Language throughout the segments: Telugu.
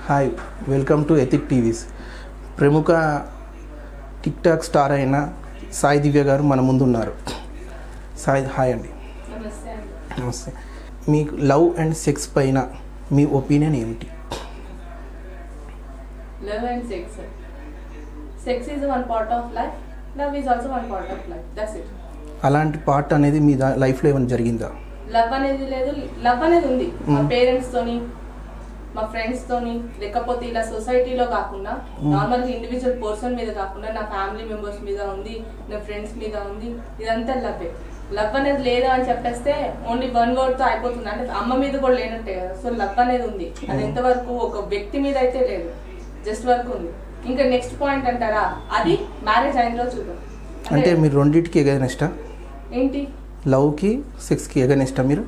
Hi welcome to Ethic TV's ప్రముఖ టిక్ టాక్ స్టార్ అయిన సాయి దివ్య గారు మన ముందు ఉన్నారు సాయి హాయ్ అండి నమస్తే అండి నమస్తే మీకు లవ్ అండ్ సెక్స్ పైన మీ ఒపీనియన్ ఏమిటి love and sex sex is one part of life love is also one part of life that's it అలాంటి పార్ట్ అనేది మీ దా లైఫ్లో ఏమైనా జరిగిందా లవ్ అనేది లేదు లవ్ అనేది ఉంది మా Mm. పేరెంట్స్ తోని మా ఫ్రెండ్స్ తోని లేకపోతే ఇలా సొసైటీలో కాకుండా నార్మల్ ఇండివిజువల్ పర్సన్ మీద కాకుండా నా ఫ్యామిలీ మెంబర్స్ మీద ఉంది నా ఫ్రెండ్స్ మీద ఉంది ఇదంతా లవ్వే లవ్ అనేది లేదా అని చెప్పేస్తే ఓన్లీ వన్ వర్డ్ తో అయిపోతుంది అంటే అమ్మ మీద కూడా లేనట్టే కదా సో లవ్ అనేది ఉంది అది ఎంతవరకు ఒక వ్యక్తి మీద అయితే లేదు జస్ట్ వరకు ఉంది ఇంకా నెక్స్ట్ పాయింట్ అంటారా అది మ్యారేజ్ అయిన రోజు చూద్దాం అంటే మీరు రెండింటికి ఎగనెస్టా ఏంటి లవ్కి సెక్స్కి ఎగనెస్టా మీరు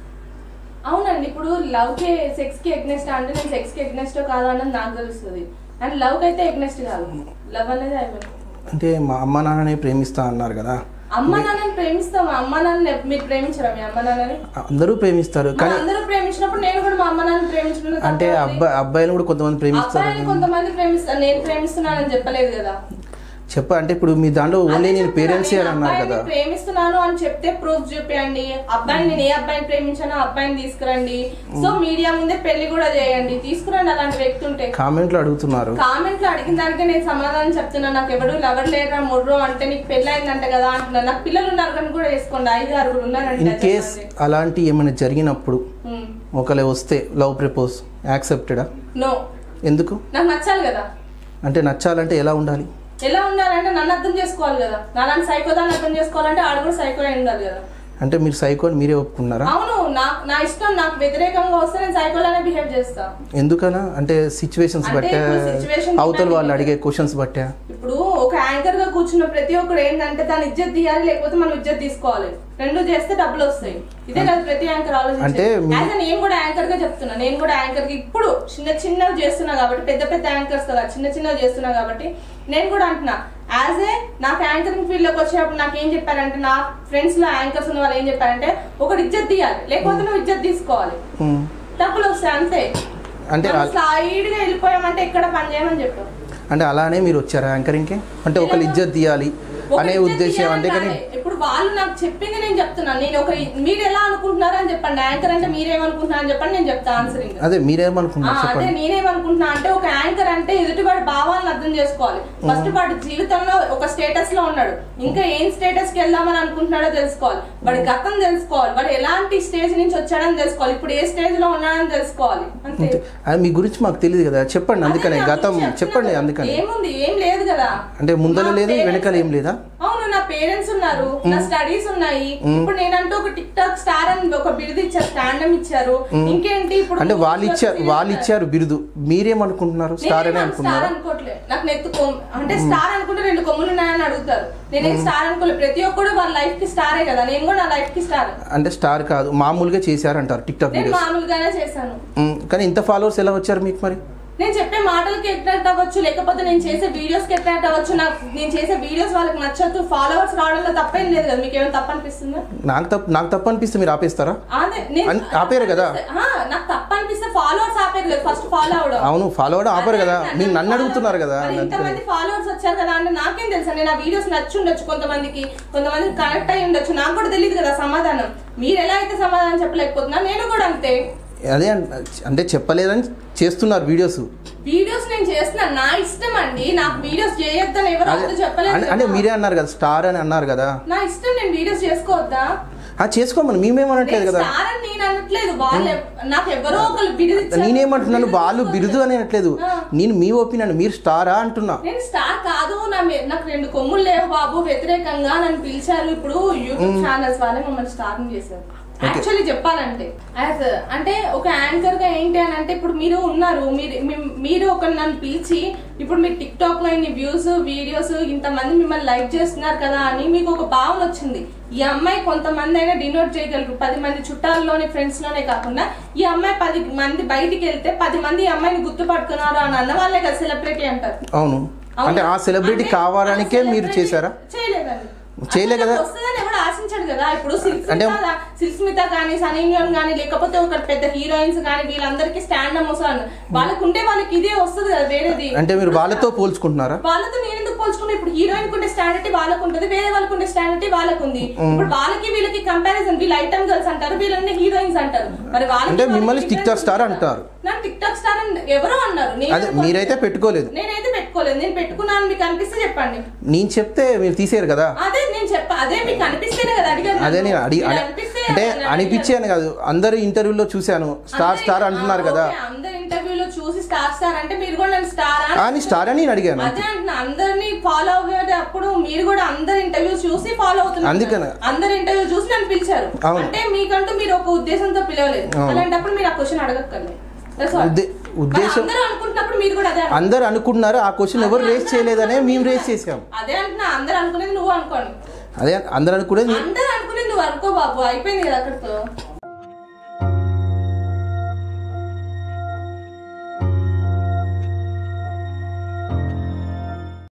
అవునండి ఇప్పుడు లవ్ కి సెక్స్ కి ఎగ్నెస్ట్ అంటే నేను సెక్స్ కి ఎగ్నెస్ట్ కాదా అన్నది నాకు తెలుస్తుంది అండ్ లవ్ కి అయితే ఎగ్నెస్ట్ కాదు లవ్ అనేది అయిపోయింది అంటే మా అమ్మ నాన్ననే ప్రేమిస్తా అన్నారు కదా అమ్మ నాన్నని ప్రేమిస్తాం మా అమ్మ నాన్నని ఎప్- మీరు ప్రేమించరా మీ అమ్మ నాన్నని అందరూ ప్రేమిస్తారు మన కానీ అందరూ ప్రేమించినప్పుడు నేను కూడా మా అమ్మ నాన్నని ప్రేమించిన అంటే అబ్బాయి అబ్బాయిలు కూడా కొంతమంది ప్రేమిస్తారు అబ్బాయిని కొంతమంది ప్రేమిస్తారు నేను ప్రేమిస్తున్నానని చెప్పలేదు కదా చెప్ప అంటే ఇప్పుడు మీ దాంట్లో ఓన్లీ అదే నేను చెప్తున్నా, పేరెంట్సే నేను అని అన్నారు అబ్బాయిని కదా ప్రేమిస్తున్నాను అని చెప్తే ప్రూఫ్ చూపించండి అబ్బాయిని నేను ఏ అబ్బాయిని ప్రేమించానో ఆ అబ్బాయిని తీసుకురండి సో మీడియా ముందే పెళ్లి కూడా చేయండి తీసుకురండి అలాంటి వ్యక్తి ఉంటే కామెంట్లో అడుగుతున్నారు కామెంట్ లో అడిగిన దానికే నేను సమాధానం చెప్తున్నా నాకు ఎవరు లవర్ లేరా మొర్రో అంటే నీకు పెళ్ళి అయిందంట కదా అంటున్నా నాకు పిల్లలు ఉన్నారు కానీ కూడా వేసుకోండి ఐదు ఆరుగురు ఉన్నారంట ఇన్ కేస్ అలాంటి ఏమైనా జరిగినప్పుడు చెప్పండి. ఒకళ్ళు వస్తే లవ్ ప్రపోజ్ యాక్సెప్టెడా నో ఎందుకు నాకు నచ్చాలి కదా అంటే నచ్చాలంటే ఎలా ఉండాలి ఎలా ఉండాలంటే నన్ను అర్థం చేసుకోవాలి కదా నాలాంటి సైకో దాన్ని అర్థం చేసుకోవాలంటే ఆడు కూడా సైకో అయి ఉండాలి కదా అంటే మీరు సైకో అని మీరే ఒప్పుకున్నారా అవును నా నా ఇష్టం నాకు వ్యతిరేకంగా వస్తే నేను సైకోలానే బిహేవ్ చేస్తా ఎందుకనా అంటే సిచ్యువేషన్స్ అంటే బట్టే ఇప్పుడు situation అవతల depend వాళ్ళు అయ్యి- అడిగే క్వశ్చన్స్ బట్టే ఇప్పుడు ఒక యాంకర్ గా కూర్చున్న ప్రతి ఒక్కరు ఏంటంటే దాని ఇజ్జత్ తీయాలి లేకపోతే మనం ఇజ్జత్ తీసుకోవాలి రెండు చేస్తే డబ్బులు వస్తాయి ఇదే కదా ప్రతి యాంకర్ అంటే ఆలోచించే మీ- యాజ్ నేను కూడా యాంకర్ గా చెప్తున్నా నేను కూడా యాంకర్ కి ఇప్పుడు చిన్న చిన్నవి చేస్తున్నా కాబట్టి పెద్ద పెద్ద యాంకర్స్ కదా చిన్న చిన్నవి చేస్తున్నా కాబట్టి నేను కూడా అంటున్నా యాజ్ ఏ నాకు యాంకరింగ్ ఫీల్డ్ లోకి వచ్చేటప్పుడు నాకు ఏం చెప్పారంటే నా ఫ్రెండ్స్ లో యాంకర్స్ ఉన్న వాళ్ళు ఏం చెప్పారంటే ఒకటి ఇజ్జత్ తీయాలి లేకపోతే నువ్వు ఇజ్జత్ తీసుకోవాలి ఉమ్. డబ్బులు వస్తాయి అంతే అంటే ఆ- స్లైడ్ గా వెళ్ళిపోయామంటే ఇక్కడ పని చేయమని చెప్పారు అంటే అలానే మీరు వచ్చారా యాంకరింగ్కి అంటే ఒకళ్ళు ఇజ్జత్ తీయాలి ఒక అనే ఇజ్జత్ ఉద్దేశం అంటే కానీ తీయాలి. ఇప్పుడు వాళ్ళు నాకు చెప్పింది నేను చెప్తున్నాను నేను ఒక మీరు ఎలా అనుకుంటున్నారో అని చెప్పండి యాంకర్ అంటే మీరేమనుకుంటున్నారు అని చెప్పండి నేను చెప్తా ఆన్సరింగ్ అదే మీరేమనుకున్నారు అదే చెప్పండి నేనేమనుకుంటున్నా అంటే ఒక యాంకర్ అంటే ఎదుటివాడి భావాలను అర్థం చేసుకోవాలి ఫస్ట్ వాడి జీవితంలో ఒక స్టేటస్ లో ఉన్నాడు ఇంకా ఏం స్టేటస్ కి వెళ్దామని అనుకుంటున్నాడో తెలుసుకోవాలి వాడి గతం తెలుసుకోవాలి వాడు ఎలాంటి స్టేజ్ నుంచి వచ్చాడని తెలుసుకోవాలి ఇప్పుడు ఏ స్టేజ్ లో ఉన్నాడని తెలుసుకోవాలి అంతే అంతే. అది మీ గురించి మాకు తెలియదు కదా చెప్పండి అందుకనే అదే నా గతం గురించి చెప్పండి చెప్తున్నా కదా. అందుకని ఏముంది ఏం లేదు కదా అంటే ముందర నా లేదు parents- వెనకాల ఏం లేదా అవును నా పేరెంట్స్ ఉన్నారు నా స్టడీస్ ఉన్నాయి ఇప్పుడు నేనంటూ ఒక టిక్ టాక్ స్టార్ అని ఒక బిరుదు ఇచ్చారు స్టాండమ్ ఇచ్చారు ఇంకేంటి ఇప్పుడు అంటే వాళ్ళు ఇచ్చారు వాళ్ళు ఇచ్చారు బిరుదు మీరేమనుకుంటున్నారు స్టార్ అనే స్టార్ అనుకున్నారా అనుకోవట్లే నాకు నెత్తు కొమ్- అంటే స్టార్ అనుకుంటే రెండు కొమ్ములు ఉన్నాయని అడుగుతారు నేనేం స్టార్ అనుకోలేదు ప్రతి ఒక్కడు వాళ్ళ లైఫ్ కి స్టారే కదా నేను కూడా నా లైఫ్ కి స్టార్ అంటే స్టార్ కాదు మామూలుగా చేశారంటారు టిక్ టాక్ నేను వీడియోస్ మామూలుగానే చేశాను ఉమ్, కానీ ఇంత ఫాలోవర్స్ ఎలా వచ్చారు మీకు మరి నేను చెప్పే మాటలకి అట్రాక్ట్ అవ్వచ్చు లేకపోతే నేను చేసే వీడియోస్ కి అట్రాక్ట్ అవ్వచ్చు నాకు నేను చేసే వీడియోస్ వాళ్ళకి నచ్చదు ఫాలోవర్స్ రావడంలో తప్పేం లేదు కదా మీకు ఏమైనా తప్పు అనిపిస్తుందా నాకు తప్పు నాకు తప్పు అనిపిస్తే మీరు ఆపేస్తారా అదే నేను అన్- ఆపేరు కదా? ఆ, నాకు తప్పు అనిపిస్తే ఫాలోవర్స్ ఆపేరు కదా ఫస్ట్ ఫాలో అవడం అవును ఫాలో అవడం ఆపరు కదా అదే మీరు నన్ను follow- అడుగుతున్నారు కదా మరి అందుకని. ఇంతమంది ఫాలోవర్స్ వచ్చారు కదా అంటే నాకేం తెలుసా నేను ఆ వీడియోస్ నచ్చి ఉండొచ్చు కొంతమందికి కొంతమంది కనెక్ట్ అయి ఉండొచ్చు నాకు కూడా తెలియదు కదా సమాధానం మీరు ఎలా అయితే సమాధానం చెప్పలేకపోతున్నా నేను కూడా అంతే అదే అన్- అంటే చెప్పలేదని చేస్తున్నారు వీడియోస్ వీడియోస్ నేను చేస్తున్నా నా ఇష్టం అండి నాకు వీడియోస్ చేయొద్దని ఎవరు అదే అంత చెప్పలేదు అంటే- అంటే కదా. మీరే అన్నారు కదా స్టార్ అని అన్నారు కదా నా ఇష్టం నేను వీడియోస్ చేసుకోవద్దా ఆ చేసుకోమని మేమేమనట్లేదు నేను కదా స్టార్ అని నేను అనట్లేదు వాళ్ళు ఎవ్- నాకు ఎవరో ఒకరు బిరుదు ఇచ్చారు. నేనేమంటున్నాను బిరుదు వాళ్ళు బిరుదు అని అనట్లేదు ఆ. నేను మీ ఒపీనియన్ మీరు స్టారా అంటున్నా నేను స్టార్ కాదు నా మీ- నాకు రెండు కొమ్ములు లేవు బాబు వ్యతిరేకంగా నన్ను పిలిచారు ఇప్పుడు యూట్యూబ్ ఛానల్స్ వాళ్ళే మమ్మల్ని స్టార్ చేశారు యాక్చువల్లీ చెప్పాలంటే యాజ్ అంటే ఒక యాంకర్ గా ఏంటి అని అంటే ఇప్పుడు మీరు ఉన్నారు మీరు మీ- మీరు ఒక నన్ను పిలిచి ఇప్పుడు మీరు టిక్ టాక్ లో ఇన్ని వ్యూస్ వీడియోస్ ఇంతమంది మిమ్మల్ని లైక్ చేస్తున్నారు కదా అని మీకు ఒక భావన వచ్చింది ఈ అమ్మాయి కొంతమంది అయినా డినోట్ చేయగలరు పది మంది చుట్టాల్లోని ఫ్రెండ్స్ లోనే కాకుండా ఈ అమ్మాయి పది మంది బయటికి వెళ్తే పది మంది ఈ అమ్మాయిని గుర్తుపడుతున్నారు అని అన్న వాళ్ళే కదా సెలబ్రిటీ అంటారు అవును అవునా? అంటే ఆ సెలబ్రిటీ అంటే కావడానికే ఆ మీరు celebrity చేశారా చేయలేదండి చేయలే అసలు కదా? నాకు వస్తుందని ఎవడు ఆశించాడు కదా ఇప్పుడు సిల్క్ అంటే- సిల్క్ స్మిత కానీ సనీ లియోన్ కానీ లేకపోతే ఒక పెద్ద హీరోయిన్స్ కానీ వీళ్ళందరికీ స్టాండ్ వస్తుంది వాళ్ళకు ఉంటే వాళ్ళకి ఇదే వస్తుంది కదా వేరేది అంటే మీరు వాళ్ళతో పోల్చుకుంటున్నారా వాళ్ళతో నేను ఎందుకు పోల్చుకున్నా ఇప్పుడు హీరోయిన్ ఉండే స్టాండర్టీ వాళ్ళకు ఉంటుంది వేరే వాళ్ళకు ఉండే స్టాండర్టీ వాళ్ళకు ఉంది ఇప్పుడు వాళ్ళకి వీళ్ళకి కంపారిజన్ వీళ్ళు ఐటమ్ గర్ల్స్ అంటారు వీళ్ళని హీరోయిన్స్ అంటారు మరి వాళ్ళకి అంటే వాళ్ళకి మిమ్మల్ని difference TikTok star ఉంది కదా. అంటారు. నన్ను టిక్ టాక్ స్టార్ అని ఎవరో అన్నారు నేను అదే ఎందుకు మీరైతే పెట్టుకోలేదు నేనైతే పెట్టుకోలేదు నేను పెట్టుకున్నాను మీకు అనిపిస్తే చెప్పండి నేను చెప్తే మీరు తీసేయరు కదా అదే నేను చెప్ప అదే మీకు అనిపిస్తేనే కదా అడిగాను అదే నేను అడిగి మీరు అడి- అనిపిస్తే అంటే నన్ను అనిపించాను కాదు అందరు ఇంటర్వ్యూలో చూశాను స్టార్ అందరి- స్టార్ అంటున్నారు ఆ, కదా ఓకే, అందరి ఇంటర్వ్యూలో చూసి స్టార్ స్టార్ అంటే మీరు కూడా నన్ను స్టార్ అని స్టార్ అని నేను అడిగాను అదే అంటున్నా అందరినీ ఫాలో అయ్యేటప్పుడు మీరు కూడా అందరి ఇంటర్వ్యూస్ చూసి ఫాలో అవుతున్నారు అందుకనే. అందరి ఇంటర్వ్యూ చూసి నన్ను పిలిచారు అవును. అంటే మీకంటూ మీరు ఒక ఉద్దేశంతో పిలవలేదు అవును. అలాంటప్పుడు మీరు ఆ క్వశ్చన్ అడగక్కర్లేదు That's all. ఉద్దే- మరి ఉద్దేశం అందరూ అనుకుంటున్నప్పుడు మీరు కూడా అదే అడగండి. అందరు అనుకుంటున్నారు ఆ క్వశ్చన్ ఎవరు అదే రేస్ అందరూ చేయలేదనే అనుకుంటున్నారు, మేము మీరు రేస్ చేసాం అదే అంటున్నా అందరూ అనుకునేది నువ్వు అనుకోండి అదే అందరు అనుకునేది అందరూ అనుకునేది నువ్వు అనుకో బాబు అయిపోయింది కదా అక్కడితో